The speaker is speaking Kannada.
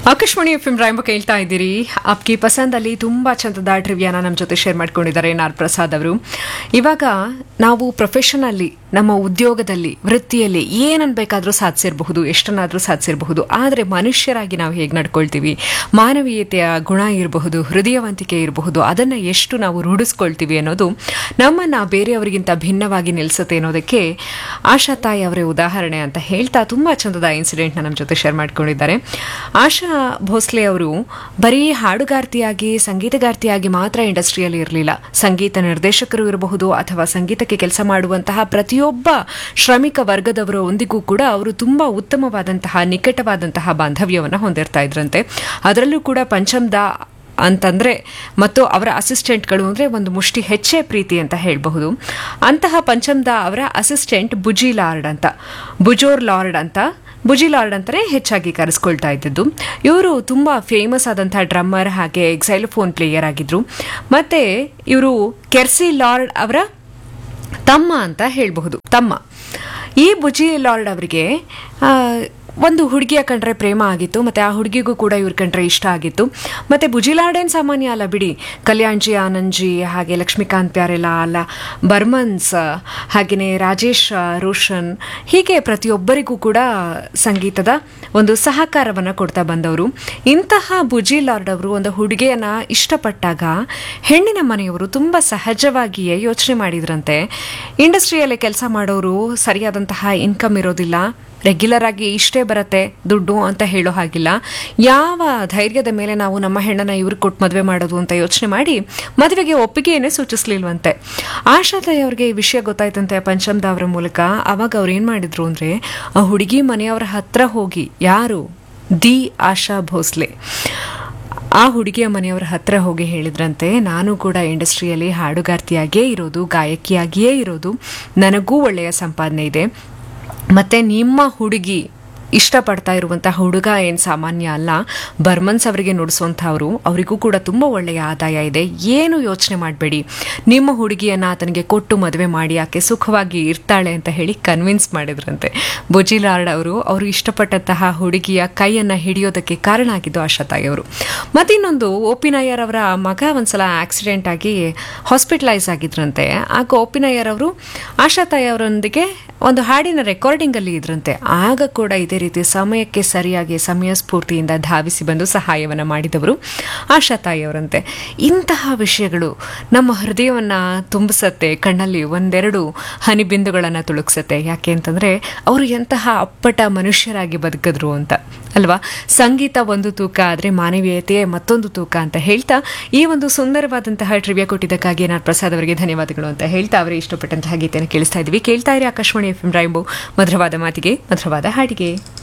ಆಕಾಶವಾಣಿ ಎಫ್ ಎಂ ರಾಯಂಬ ಕೇಳ್ತಾ ಇದ್ದೀರಿ ಅಪ್ಕಿ ಪಸಂದಲ್ಲಿ ತುಂಬಾ ಚಂದದ ಟ್ರಿವಿಯಾನ ನಮ್ಮ ಜೊತೆ ಶೇರ್ ಮಾಡ್ಕೊಂಡಿದ್ದಾರೆ ನಾರ್ ಪ್ರಸಾದ್ ಅವರು ಇವಾಗ ನಾವು ಪ್ರೊಫೆಷನಲ್ಲಿ ನಮ್ಮ ಉದ್ಯೋಗದಲ್ಲಿ ವೃತ್ತಿಯಲ್ಲಿ ಏನನ್ ಬೇಕಾದರೂ ಸಾಧಿಸಿರಬಹುದು ಎಷ್ಟನ್ನಾದರೂ ಸಾಧಿಸಿರಬಹುದು ಆದರೆ ಮನುಷ್ಯರಾಗಿ ನಾವು ಹೇಗೆ ನಡ್ಕೊಳ್ತೀವಿ ಮಾನವೀಯತೆಯ ಗುಣ ಇರಬಹುದು ಹೃದಯವಂತಿಕೆ ಇರಬಹುದು ಅದನ್ನು ಎಷ್ಟು ನಾವು ರೂಢಿಸ್ಕೊಳ್ತೀವಿ ಅನ್ನೋದು ನಮ್ಮನ್ನು ಬೇರೆಯವರಿಗಿಂತ ಭಿನ್ನವಾಗಿ ನಿಲ್ಲಿಸುತ್ತೆ ಅನ್ನೋದಕ್ಕೆ ಆಶಾ ತಾಯಿ ಅವರೇ ಉದಾಹರಣೆ ಅಂತ ಹೇಳ್ತಾ ತುಂಬ ಚಂದದ ಇನ್ಸಿಡೆಂಟ್ನ ನಮ್ಮ ಜೊತೆ ಶೇರ್ ಮಾಡ್ಕೊಂಡಿದ್ದಾರೆ ಆಶಾ ಭೋಸ್ಲೆ ಅವರು ಬರೀ ಹಾಡುಗಾರ್ತಿಯಾಗಿ ಸಂಗೀತಗಾರ್ತಿಯಾಗಿ ಮಾತ್ರ ಇಂಡಸ್ಟ್ರಿಯಲ್ಲಿ ಇರಲಿಲ್ಲ ಸಂಗೀತ ನಿರ್ದೇಶಕರು ಇರಬಹುದು ಅಥವಾ ಸಂಗೀತಕ್ಕೆ ಕೆಲಸ ಮಾಡುವಂತಹ ಪ್ರತಿಯೊಬ್ಬ ಶ್ರಮಿಕ ವರ್ಗದವರ ಒಂದಿಗೂ ಕೂಡ ಅವರು ತುಂಬಾ ಉತ್ತಮವಾದಂತಹ ನಿಕಟವಾದಂತಹ ಬಾಂಧವ್ಯವನ್ನು ಹೊಂದಿರ್ತಾ ಇದ್ರಂತೆ ಅದರಲ್ಲೂ ಕೂಡ ಪಂಚಮ್ದ ಅಂತಂದ್ರೆ ಮತ್ತು ಅವರ ಅಸಿಸ್ಟೆಂಟ್ಗಳು ಅಂದ್ರೆ ಒಂದು ಮುಷ್ಟಿ ಹೆಚ್ಚೇ ಪ್ರೀತಿ ಅಂತ ಹೇಳಬಹುದು ಅಂತಹ ಪಂಚಮ್ದ ಅವರ ಅಸಿಸ್ಟೆಂಟ್ ಬುಜಿ ಲಾರ್ಡ್ ಅಂತ ಬುಜೋರ್ ಲಾರ್ಡ್ ಅಂತ ಬುಜಿ ಲಾರ್ಡ್ ಅಂತಾನೆ ಹೆಚ್ಚಾಗಿ ಕರೆಸ್ಕೊಳ್ತಾ ಇದ್ದದ್ದು ಇವರು ತುಂಬಾ ಫೇಮಸ್ ಆದಂತಹ ಡ್ರಮ್ಮರ್ ಹಾಗೆ ಎಕ್ಸೈಲೋಫೋನ್ ಪ್ಲೇಯರ್ ಆಗಿದ್ರು ಮತ್ತೆ ಇವರು ಕೆರ್ಸಿ ಲಾರ್ಡ್ ಅವರ ತಮ್ಮ ಅಂತ ಹೇಳಬಹುದು ತಮ್ಮ ಈ ಬುಜಿ ಲಾರ್ಡ್ ಅವರಿಗೆ ಆ, ಒಂದು ಹುಡುಗಿಯ ಕಂಡ್ರೆ ಪ್ರೇಮ ಆಗಿತ್ತು ಮತ್ತೆ ಆ ಹುಡುಗಿಗೂ ಕೂಡ ಇವ್ರ ಕಂಡ್ರೆ ಇಷ್ಟ ಆಗಿತ್ತು ಮತ್ತೆ ಬುಜಿಲಾರ್ಡೇನ್ ಸಾಮಾನ್ಯ ಅಲ್ಲ ಬಿಡಿ ಕಲ್ಯಾಣ್ಜಿ ಆನಂದ್ಜಿ ಹಾಗೆ ಲಕ್ಷ್ಮೀಕಾಂತ್ ಪ್ಯಾರೆಲಾಲ್ ಬರ್ಮನ್ಸ್ ಹಾಗೆಯೇ ರಾಜೇಶ್ ರೋಷನ್ ಹೀಗೆ ಪ್ರತಿಯೊಬ್ಬರಿಗೂ ಕೂಡ ಸಂಗೀತದ ಒಂದು ಸಹಕಾರವನ್ನು ಕೊಡ್ತಾ ಬಂದವರು ಇಂತಹ ಬುಜಿ ಲಾರ್ಡ್ ಅವರು ಒಂದು ಹುಡುಗಿಯನ್ನ ಇಷ್ಟಪಟ್ಟಾಗ ಹೆಣ್ಣಿನ ಮನೆಯವರು ತುಂಬ ಸಹಜವಾಗಿಯೇ ಯೋಚನೆ ಮಾಡಿದ್ರಂತೆ ಇಂಡಸ್ಟ್ರಿಯಲ್ಲಿ ಕೆಲಸ ಮಾಡೋರು ಸರಿಯಾದಂತಹ ಇನ್ಕಮ್ ಇರೋದಿಲ್ಲ ರೆಗ್ಯುಲರ್ ಆಗಿ ಇಷ್ಟೇ ಬರುತ್ತೆ ದುಡ್ಡು ಅಂತ ಹೇಳೋ ಹಾಗಿಲ್ಲ ಯಾವ ಧೈರ್ಯದ ಮೇಲೆ ನಾವು ನಮ್ಮ ಹೆಣ್ಣನ್ನ ಇವ್ರಿಗೆ ಕೊಟ್ಟು ಮದುವೆ ಮಾಡೋದು ಅಂತ ಯೋಚನೆ ಮಾಡಿ ಮದುವೆಗೆ ಒಪ್ಪಿಗೆಯನ್ನೇ ಸೂಚಿಸ್ಲಿಲ್ವಂತೆ ಆಶಾತಾಯಿ ಅವ್ರಿಗೆ ಈ ವಿಷಯ ಗೊತ್ತಾಯ್ತಂತೆ ಪಂಚಮ್ದ ಅವರ ಮೂಲಕ ಅವಾಗ ಅವ್ರು ಏನ್ ಮಾಡಿದ್ರು ಅಂದ್ರೆ ಆ ಹುಡುಗಿ ಮನೆಯವರ ಹತ್ರ ಹೋಗಿ ಯಾರು ದಿ ಆಶಾ ಭೋಸ್ಲೆ ಆ ಹುಡುಗಿಯ ಮನೆಯವರ ಹತ್ರ ಹೋಗಿ ಹೇಳಿದ್ರಂತೆ ನಾನು ಕೂಡ ಇಂಡಸ್ಟ್ರಿಯಲ್ಲಿ ಹಾಡುಗಾರ್ತಿಯಾಗಿಯೇ ಇರೋದು ಗಾಯಕಿಯಾಗಿಯೇ ಇರೋದು ನನಗೂ ಒಳ್ಳೆಯ ಸಂಪಾದನೆ ಇದೆ ಮತ್ತೆ ನಿಮ್ಮ ಹುಡುಗಿ ಇಷ್ಟಪಡ್ತಾ ಇರುವಂತಹ ಹುಡುಗ ಏನು ಸಾಮಾನ್ಯ ಅಲ್ಲ ಬರ್ಮನ್ಸ್ ಅವರಿಗೆ ನುಡಿಸುವಂಥವ್ರು ಅವರಿಗೂ ಕೂಡ ತುಂಬ ಒಳ್ಳೆಯ ಆದಾಯ ಇದೆ ಏನು ಯೋಚನೆ ಮಾಡಬೇಡಿ ನಿಮ್ಮ ಹುಡುಗಿಯನ್ನ ಆತನಿಗೆ ಕೊಟ್ಟು ಮದುವೆ ಮಾಡಿ ಆಕೆ ಸುಖವಾಗಿ ಇರ್ತಾಳೆ ಅಂತ ಹೇಳಿ ಕನ್ವಿನ್ಸ್ ಮಾಡಿದ್ರಂತೆ ಬುಜಿಲಾರ್ಡ್ ಅವರು ಅವರು ಇಷ್ಟಪಟ್ಟಂತಹ ಹುಡುಗಿಯ ಕೈಯನ್ನ ಹಿಡಿಯೋದಕ್ಕೆ ಕಾರಣ ಆಗಿದ್ದು ಆಶಾತಾಯಿ ಅವರು ಮತ್ತಿನ್ನೊಂದು ಒ ಪಿ ನಾಯರ್ ಅವರ ಮಗ ಒಂದ್ಸಲ ಆಕ್ಸಿಡೆಂಟ್ ಆಗಿ ಹಾಸ್ಪಿಟಲೈಸ್ ಆಗಿದ್ರಂತೆ ಆಗ ಒ ಪಿ ನಾಯರ್ ಅವರು ಆಶಾತಾಯಿ ಅವರೊಂದಿಗೆ ಒಂದು ಹಾಡಿನ ರೆಕಾರ್ಡಿಂಗ್ ಅಲ್ಲಿ ಇದ್ರಂತೆ ಆಗ ಕೂಡ ಇದೇ ರೀತಿ ಸಮಯಕ್ಕೆ ಸರಿಯಾಗಿ ಸಮಯ ಸ್ಫೂರ್ತಿಯಿಂದ ಧಾವಿಸಿ ಬಂದು ಸಹಾಯವನ್ನ ಮಾಡಿದವರು ಆಶಾತಾಯಿ ಅವರಂತೆ ಇಂತಹ ವಿಷಯಗಳು ನಮ್ಮ ಹೃದಯವನ್ನ ತುಂಬಿಸತ್ತೆ ಕಣ್ಣಲ್ಲಿ ಒಂದೆರಡು ಹನಿಬಿಂದುಗಳನ್ನ ತುಳುಕ್ಸತ್ತೆ ಯಾಕೆ ಅಂತಂದ್ರೆ ಅವರು ಎಂತಹ ಅಪ್ಪಟ ಮನುಷ್ಯರಾಗಿ ಬದುಕಿದ್ರು ಅಂತ ಅಲ್ವಾ ಸಂಗೀತ ಒಂದು ತೂಕ ಆದ್ರೆ ಮಾನವೀಯತೆ ಮತ್ತೊಂದು ತೂಕ ಅಂತ ಹೇಳ್ತಾ ಈ ಒಂದು ಸುಂದರವಾದಂತಹ ಟ್ರಿವಿಯಾ ಕೊಟ್ಟಿದ್ದಕ್ಕಾಗಿ ನಾನು ಪ್ರಸಾದ್ ಅವರಿಗೆ ಧನ್ಯವಾದಗಳು ಅಂತ ಹೇಳ್ತಾ ಅವರೇ ಇಷ್ಟಪಟ್ಟಂತಹ ಗೀತೆಯನ್ನು ಕೇಳಿಸ್ತಾ ಇದ್ವಿ ಕೇಳ್ತಾ ಇರಿ ಆಕಾಶವಾಣಿ ಎಫ್ ಎಂ ರೈಂಬೋ ಮಧುರವಾದ ಮಾತಿಗೆ ಮಧುರವಾದ ಹಾಡಿಗೆ